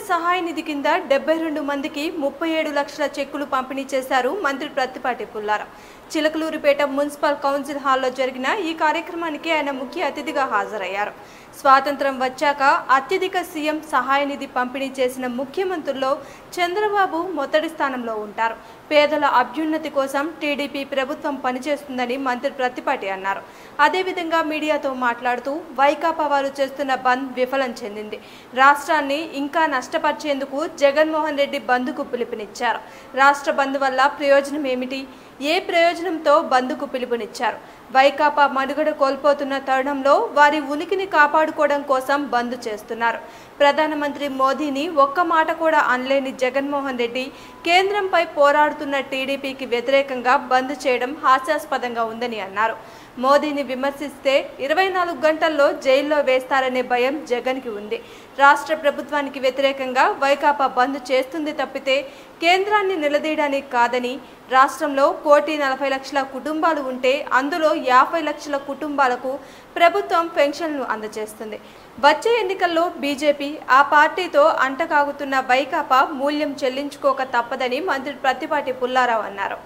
సహాయ నిధి కింద డెబ్బై రెండు మందికి ముప్పై ఏడు లక్షల చెక్కులు పంపిణీ చేశారు మంత్రి ప్రత్తిపాటి పుల్లారావు చిలకలూరిపేట మున్సిపల్ కౌన్సిల్ హాల్లో జరిగిన ఈ కార్యక్రమానికి ఆయన ముఖ్య అతిథిగా హాజరయ్యారు స్వాతంత్రం వచ్చాక అత్యధిక సీఎం సహాయ నిధి పంపిణీ చేసిన ముఖ్యమంత్రుల్లో చంద్రబాబు మొదటి స్థానంలో ఉంటారు పేదల అభ్యున్నతి కోసం టీడీపీ ప్రభుత్వం పనిచేస్తుందని మంత్రి ప్రత్తిపాటి అన్నారు అదేవిధంగా మీడియాతో మాట్లాడుతూ వైకాపా వారు చేస్తున్న బంద్ విఫలం చెందింది రాష్ట్రాన్ని ఇంకా నష్టపరిచేందుకు జగన్మోహన్ రెడ్డి బంద్కు పిలుపునిచ్చారు రాష్ట్ర బంద్ వల్ల ప్రయోజనం ఏమిటి ఏ ప్రయోజనంతో బంద్కు పిలుపునిచ్చారు వైకాపా మనుగడ కోల్పోతున్న తరుణంలో వారి ఉనికిని కాపాడుకోవడం కోసం బంద్ చేస్తున్నారు ప్రధానమంత్రి మోదీని ఒక్క మాట కూడా అనలేని జగన్మోహన్ రెడ్డి కేంద్రంపై పోరాడుతున్న టీడీపీకి వ్యతిరేకంగా బంద్ చేయడం హాస్యాస్పదంగా ఉందని అన్నారు మోదీని విమర్శిస్తే ఇరవై నాలుగు గంటల్లో జైల్లో వేస్తారనే భయం జగన్కి ఉంది రాష్ట్ర ప్రభుత్వానికి వ్యతిరేకంగా వైకాపా బంద్ చేస్తుంది తప్పితే కేంద్రాన్ని నిలదీయడానికి కాదని రాష్ట్రంలో కోటి నలభై లక్షల కుటుంబాలు ఉంటే అందులో యాభై లక్షల కుటుంబాలకు ప్రభుత్వం పెన్షన్లు అందజేస్తుంది వచ్చే ఎన్నికల్లో బీజేపీ ఆ పార్టీతో అంటకాగుతున్న వైకాపా మూల్యం చెల్లించుకోక తప్పదని మంత్రి ప్రత్తిపాటి పుల్లారావు అన్నారు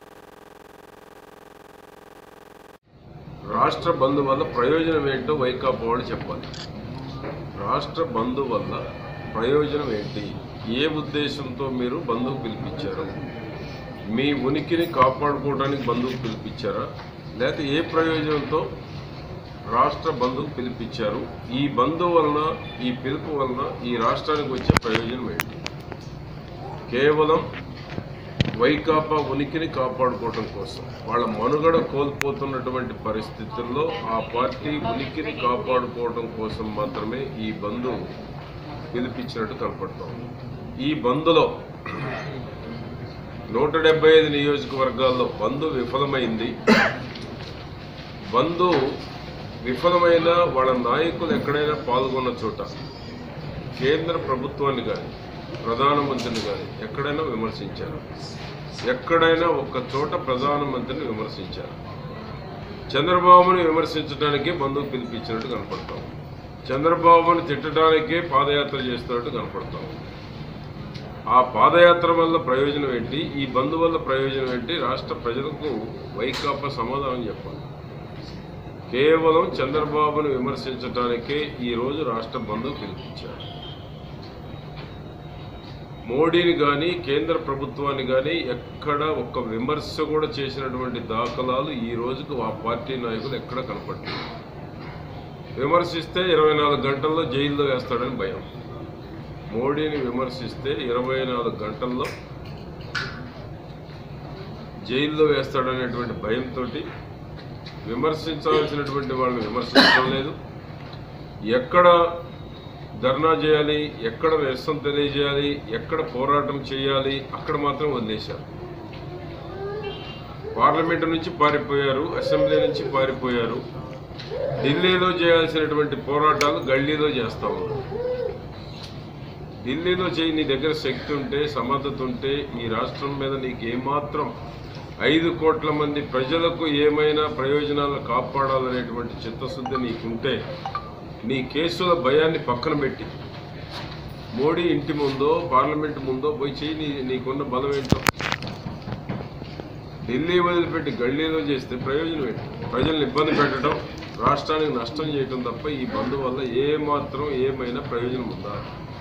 రాష్ట్ర బంధు వల్ల ప్రయోజనం ఏంటో వైకాపా వాళ్ళు చెప్పాలి రాష్ట్ర బంధు వల్ల ప్రయోజనం ఏంటి ఏ ఉద్దేశంతో మీరు బంధువు పిలిపించారు మీ ఉనికిని కాపాడుకోవడానికి బంధువు పిలిపించారా లేకపోతే ఏ ప్రయోజనంతో రాష్ట్ర బంధువు పిలిపించారు ఈ బంధు వలన ఈ పిలుపు వలన ఈ రాష్ట్రానికి వచ్చే ప్రయోజనం ఏంటి కేవలం వైకాపా ఉనికిని కాపాడుకోవటం కోసం వాళ్ళ మనుగడ కోల్పోతున్నటువంటి పరిస్థితుల్లో ఆ పార్టీ ఉనికిని కాపాడుకోవడం కోసం మాత్రమే ఈ బంధు పిలిపించినట్టు కనపడతాం ఈ బంధులో నూట డెబ్బై ఐదు నియోజకవర్గాల్లో బంధు విఫలమైంది బంధు విఫలమైన వాళ్ళ నాయకులు ఎక్కడైనా పాల్గొన్న చోట కేంద్ర ప్రభుత్వాన్ని కానీ ప్రధానమంత్రిని కానీ ఎక్కడైనా విమర్శించారు ఎక్కడైనా ఒక్క చోట ప్రధానమంత్రిని విమర్శించారు చంద్రబాబుని విమర్శించడానికే బంధువు పిలిపించినట్టు కనపడతాం చంద్రబాబుని తిట్టడానికే పాదయాత్ర చేస్తున్నట్టు కనపడతాం ఆ పాదయాత్ర వల్ల ప్రయోజనం ఏంటి ఈ బంధు వల్ల ప్రయోజనం ఏంటి రాష్ట్ర ప్రజలకు వైకాపా సమాధానం చెప్పాలి కేవలం చంద్రబాబును విమర్శించడానికే ఈరోజు రాష్ట్ర బంధువు పిలిపించారు మోడీని కానీ కేంద్ర ప్రభుత్వాన్ని కానీ ఎక్కడ ఒక్క విమర్శ కూడా చేసినటువంటి దాఖలాలు ఈ రోజుకు ఆ పార్టీ నాయకులు ఎక్కడ కనపడలేదు విమర్శిస్తే ఇరవై నాలుగు గంటల్లో జైల్లో వేస్తాడని భయం మోడీని విమర్శిస్తే ఇరవై నాలుగు గంటల్లో జైల్లో వేస్తాడనేటువంటి భయంతో విమర్శించాల్సినటువంటి వాళ్ళని విమర్శించడం లేదు ఎక్కడ ధర్నా చేయాలి ఎక్కడ నిరసన తెలియజేయాలి ఎక్కడ పోరాటం చేయాలి అక్కడ మాత్రం వదిలేశారు పార్లమెంటు నుంచి పారిపోయారు అసెంబ్లీ నుంచి పారిపోయారు ఢిల్లీలో చేయాల్సినటువంటి పోరాటాలు గల్లీలో చేస్తా ఉన్నారు ఢిల్లీలో చేయి నీ దగ్గర శక్తి ఉంటే సమర్థత ఉంటే ఈ రాష్ట్రం మీద నీకు ఏమాత్రం ఐదు కోట్ల మంది ప్రజలకు ఏమైనా ప్రయోజనాలు కాపాడాలనేటువంటి చిత్తశుద్ధి నీకుంటే నీ కేసుల భయాన్ని పక్కన పెట్టి మోడీ ఇంటి ముందో పార్లమెంట్ ముందో పోయి చేయి నీ నీకున్న బలం ఏంటో ఢిల్లీ వదిలిపెట్టి గల్లీలో చేస్తే ప్రయోజనం ఏంటి ప్రజల్ని ఇబ్బంది పెట్టడం రాష్ట్రానికి నష్టం చేయడం తప్ప ఈ బంధు వల్ల ఏ మాత్రం ఏమైనా ప్రయోజనం ఉందా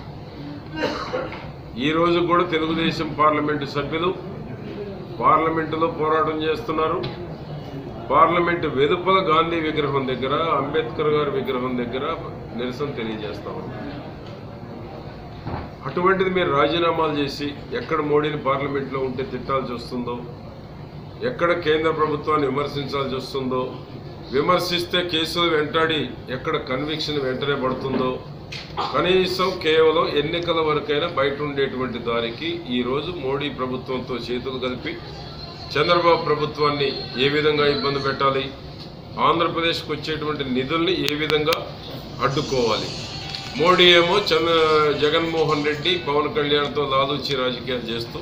ఈ రోజు కూడా తెలుగుదేశం పార్లమెంటు సభ్యులు పార్లమెంటులో పోరాటం చేస్తున్నారు పార్లమెంటు వెలుపల గాంధీ విగ్రహం దగ్గర అంబేద్కర్ గారి విగ్రహం దగ్గర నిరసన తెలియజేస్తా ఉన్నారు అటువంటిది మీరు రాజీనామాలు చేసి ఎక్కడ మోడీని పార్లమెంట్లో ఉంటే తిట్టాల్సి వస్తుందో ఎక్కడ కేంద్ర ప్రభుత్వాన్ని విమర్శించాల్సి వస్తుందో విమర్శిస్తే కేసులు వెంటాడి ఎక్కడ కన్విక్షన్ వెంటనే పడుతుందో కనీసం కేవలం ఎన్నికల వరకైనా బయట ఉండేటువంటి దానికి ఈరోజు మోడీ ప్రభుత్వంతో చేతులు కలిపి చంద్రబాబు ప్రభుత్వాన్ని ఏ విధంగా ఇబ్బంది పెట్టాలి ఆంధ్రప్రదేశ్కి వచ్చేటువంటి నిధుల్ని ఏ విధంగా అడ్డుకోవాలి మోడీ ఏమో చంద్ర జగన్మోహన్ రెడ్డి పవన్ కళ్యాణ్తో లాలూచి రాజకీయాలు చేస్తూ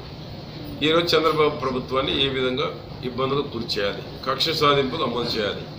ఈరోజు చంద్రబాబు ప్రభుత్వాన్ని ఏ విధంగా ఇబ్బందులకు గురి చేయాలి కక్ష సాధింపులు అమలు చేయాలి